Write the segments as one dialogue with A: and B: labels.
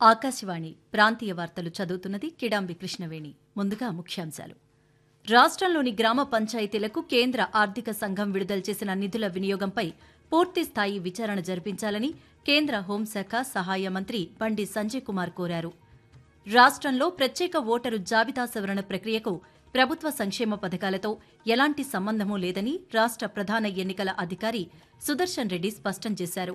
A: ఆకాశవాణి ప్రాంతీయ వార్తలు చదువుతున్నది కిడాంబి కృష్ణవేణి ముందుగా ముఖ్యాంశాలు రాష్ట్రంలోని గ్రామ పంచాయతీలకు కేంద్ర ఆర్థిక సంఘం విడుదల చేసిన నిధుల వినియోగంపై పూర్తి స్థాయి విచారణ జరిపించాలని కేంద్ర హోంశాఖ సహాయ మంత్రి బండి సంజయ్ కుమార్ కోరారు రాష్ట్రంలో ప్రత్యేక ఓటరు జాబితా సవరణ ప్రక్రియకు ప్రభుత్వ సంక్షేమ పథకాలతో ఎలాంటి సంబంధమూ లేదని రాష్ట్ర ప్రధాన ఎన్నికల అధికారి సుదర్శన్ రెడ్డి స్పష్టం చేశారు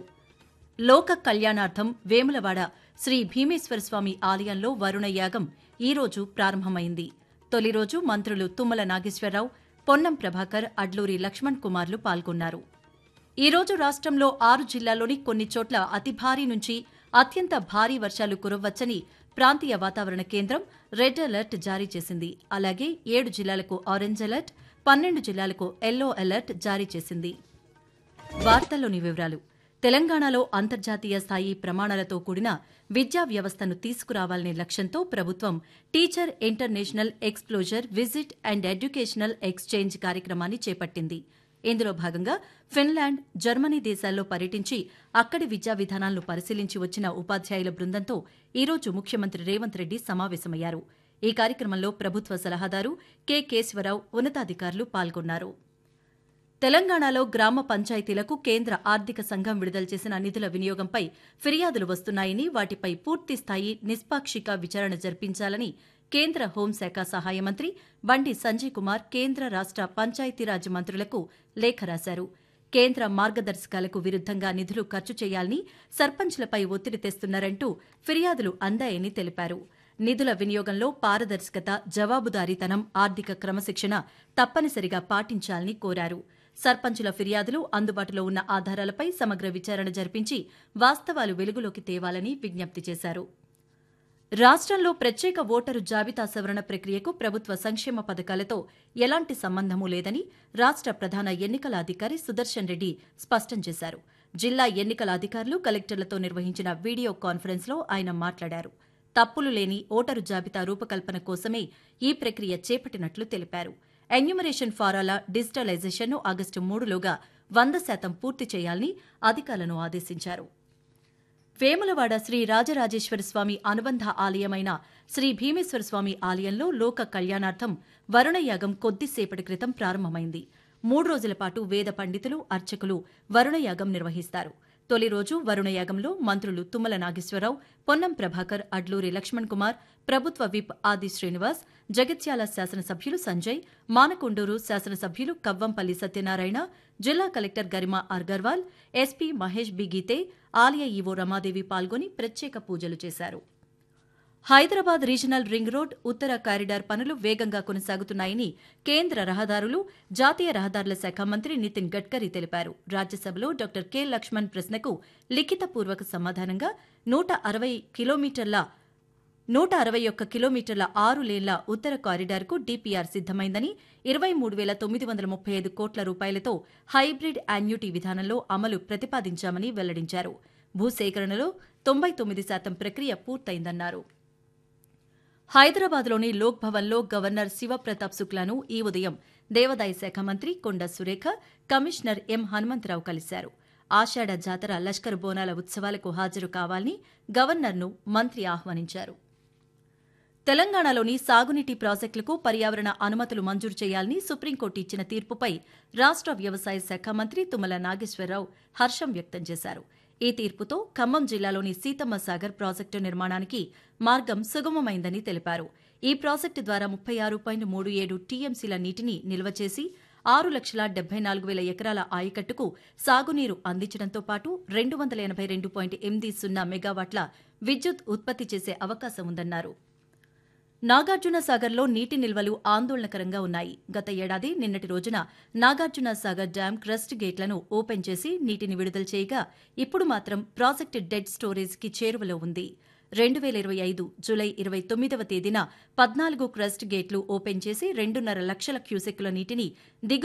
A: లోక కళ్యాణార్థం వేములవాడ శ్రీ భీమేశ్వర స్వామి ఆలయంలో వరుణ యాగం ఈ రోజు ప్రారంభమైంది తొలి రోజు మంత్రులు తుమ్మల నాగేశ్వరరావు పొన్నం ప్రభాకర్ అడ్లూరి లక్ష్మణ్ కుమార్లు పాల్గొన్నారు ఈ రోజు రాష్ట్రంలో ఆరు జిల్లాల్లోని కొన్ని చోట్ల అతి భారీ నుంచి అత్యంత భారీ వర్షాలు కురవ్వచ్చని ప్రాంతీయ వాతావరణ కేంద్రం రెడ్ అలర్ట్ జారీ చేసింది అలాగే ఏడు జిల్లాలకు ఆరెంజ్ అలర్ట్ పన్నెండు జిల్లాలకు ఎల్లో అలర్ట్ జారీ చేసింది వార్తల్లోని వివరాలు తెలంగాణలో అంతర్జాతీయ స్థాయి ప్రమాణాలతో కూడిన విద్యా వ్యవస్థను తీసుకురావాలనే లక్ష్యంతో ప్రభుత్వం teacher international exposure visit and educational exchange కార్యక్రమాన్ని చేపట్టింది ఇందులో భాగంగా ఫిన్లాండ్ జర్మనీ దేశాల్లో పర్యటించి అక్కడి విద్యా విధానాలను పరిశీలించి వచ్చిన ఉపాధ్యాయుల బృందంతో ఈ రోజు ముఖ్యమంత్రి రేవంత్ రెడ్డి సమావేశమయ్యారు ఈ కార్యక్రమంలో ప్రభుత్వ సలహాదారు కె కేశవరావు ఉన్నతాధికారులు పాల్గొన్నారు తెలంగాణలో గ్రామ పంచాయతీలకు కేంద్ర ఆర్థిక సంఘం విడుదల చేసిన నిధుల వినియోగంపై ఫిర్యాదులు వస్తున్నాయని వాటిపై పూర్తి స్థాయి నిష్పాక్షిక విచారణ జరిపించాలని కేంద్ర హోంశాఖ సహాయ మంత్రి బండి సంజయ్ కుమార్ కేంద్ర రాష్ట పంచాయతీరాజ్ మంత్రులకు లేఖ రాశారు కేంద్ర మార్గదర్శకాలకు విరుద్దంగా నిధులు ఖర్చు చేయాలని సర్పంచ్లపై ఒత్తిడి తెస్తున్నారంటూ ఫిర్యాదులు అందాయని తెలిపారు నిధుల వినియోగంలో పారదర్శకత జవాబుదారీతనం ఆర్థిక క్రమశిక్షణ తప్పనిసరిగా పాటించాలని కోరారు సర్పంచుల ఫిర్యాదులు అందుబాటులో ఉన్న ఆధారాలపై సమగ్ర విచారణ జరిపించి వాస్తవాలు వెలుగులోకి తేవాలని విజ్ఞప్తి చేశారు రాష్ట్రంలో ప్రత్యేక ఓటరు జాబితా సవరణ ప్రక్రియకు ప్రభుత్వ సంక్షేమ పథకాలతో ఎలాంటి సంబంధమూ లేదని రాష్ట్ర ప్రధాన ఎన్నికల అధికారి సుదర్శన్ రెడ్డి స్పష్టం చేశారు జిల్లా ఎన్నికల అధికారులు కలెక్టర్లతో నిర్వహించిన వీడియో కాన్ఫరెన్స్లో ఆయన మాట్లాడారు తప్పులు లేని ఓటరు జాబితా రూపకల్పన కోసమే ఈ ప్రక్రియ చేపట్టినట్లు తెలిపారు ఎన్యూమరేషన్ ఫారాల డిజిటలైజేషన్ను ఆగస్టు మూడులోగా వంద శాతం పూర్తి చేయాలని అధికారులను ఆదేశించారు వేములవాడ శ్రీ రాజరాజేశ్వర స్వామి అనుబంధ ఆలయమైన శ్రీ భీమేశ్వర స్వామి ఆలయంలో లోక కళ్యాణార్థం వరుణయాగం కొద్దిసేపటి క్రితం ప్రారంభమైంది మూడు రోజుల పాటు వేద పండితులు అర్చకులు వరుణయాగం నిర్వహిస్తారు తొలి రోజు వరుణయాగంలో మంత్రులు తుమ్మల నాగేశ్వరరావు పొన్నం ప్రభాకర్ అడ్లూరి లక్ష్మణ్ కుమార్ ప్రభుత్వ విప్ ఆది శ్రీనివాస్ జగిత్యాల శాసనసభ్యులు సంజయ్ మానకొండూరు శాసనసభ్యులు కవ్వంపల్లి సత్యనారాయణ జిల్లా collector Garima Agarwal SP Mahesh B Gite ఆలయ ఈవో రమాదేవి పాల్గొని ప్రత్యేక పూజలు చేశారు హైదరాబాద్ రీజనల్ రింగ్ రోడ్ ఉత్తర కారిడార్ పనులు వేగంగా కొనసాగుతున్నాయని కేంద్ర రహదారులు జాతీయ రహదారుల శాఖ మంత్రి నితిన్ గడ్కరీ తెలిపారు రాజ్యసభలో డాక్టర్ కె లక్ష్మణ్ ప్రశ్నకు లిఖితపూర్వక సమాధానంగా నూట అరవై కిలోమీటర్ల నూట అరవై ఒక్క కిలోమీటర్ల ఆరు లేన్ల ఉత్తర కారిడార్కు డీపీఆర్ సిద్దమైందని ఇరవై మూడు వేల తొమ్మిది వందల ముప్పై ఐదు కోట్ల రూపాయలతో హైబ్రిడ్ యాన్యుటీ విధానంలో అమలు ప్రతిపాదించామని వెల్లడించారు భూసేకరణలో తొంభై తొమ్మిది శాతం ప్రక్రియ పూర్తయిందన్నారు హైదరాబాద్లోని లోక్ భవన్లో గవర్నర్ శివప్రతాప్ శుక్లాను ఈ ఉదయం దేవాదాయ శాఖ మంత్రి కొండ సురేఖ కమిషనర్ ఎం హనుమంతరావు కలిశారు ఆషాఢ జాతర లష్కర్ బోనాల ఉత్సవాలకు హాజరు కావాలని గవర్నర్ను మంత్రి ఆహ్వానించారు తెలంగాణలోని సాగునీటి ప్రాజెక్టులకు పర్యావరణ అనుమతులు మంజూరు చేయాలని సుప్రీంకోర్టు ఇచ్చిన తీర్పుపై రాష్ట వ్యవసాయ శాఖ మంత్రి తుమ్మల నాగేశ్వరరావు హర్షం వ్యక్తం చేశారు ఈ తీర్పుతో ఖమ్మం జిల్లాలోని సీతమ్మ సాగర్ ప్రాజెక్టు నిర్మాణానికి మార్గం సుగమమైందని తెలిపారు ఈ ప్రాజెక్టు ద్వారా ముప్పై ఆరు పాయింట్ మూడు ఏడు టీఎంసీల నీటిని నిల్వ చేసి ఆరు లక్షల డెబ్బై నాలుగు వేల ఎకరాల ఆయకట్టుకు సాగునీరు అందించడంతో పాటు రెండు వందల ఎనభై రెండు పాయింట్ ఎనిమిది సున్నా మెగావాట్ల విద్యుత్ ఉత్పత్తి చేసే అవకాశం ఉందన్నారు నాగార్జున సాగర్లో నీటి నిల్వలు ఆందోళనకరంగా ఉన్నాయి గత ఏడాది నిన్నటి రోజున నాగార్జున సాగర్ డ్యాం క్రస్ట్ గేట్లను ఓపెన్ చేసి నీటిని విడుదల చేయగా ఇప్పుడు మాత్రం ప్రాజెక్టు డెడ్ స్టోరేజ్కి చేరువలో ఉంది రెండు వేల ఇరవై ఐదు జులై ఇరవై తొమ్మిదవ తేదీన పద్నాలుగు క్రస్ట్ గేట్లు ఓపెన్ చేసి రెండున్నర లక్షల క్యూసెక్కుల నీటిని దిగు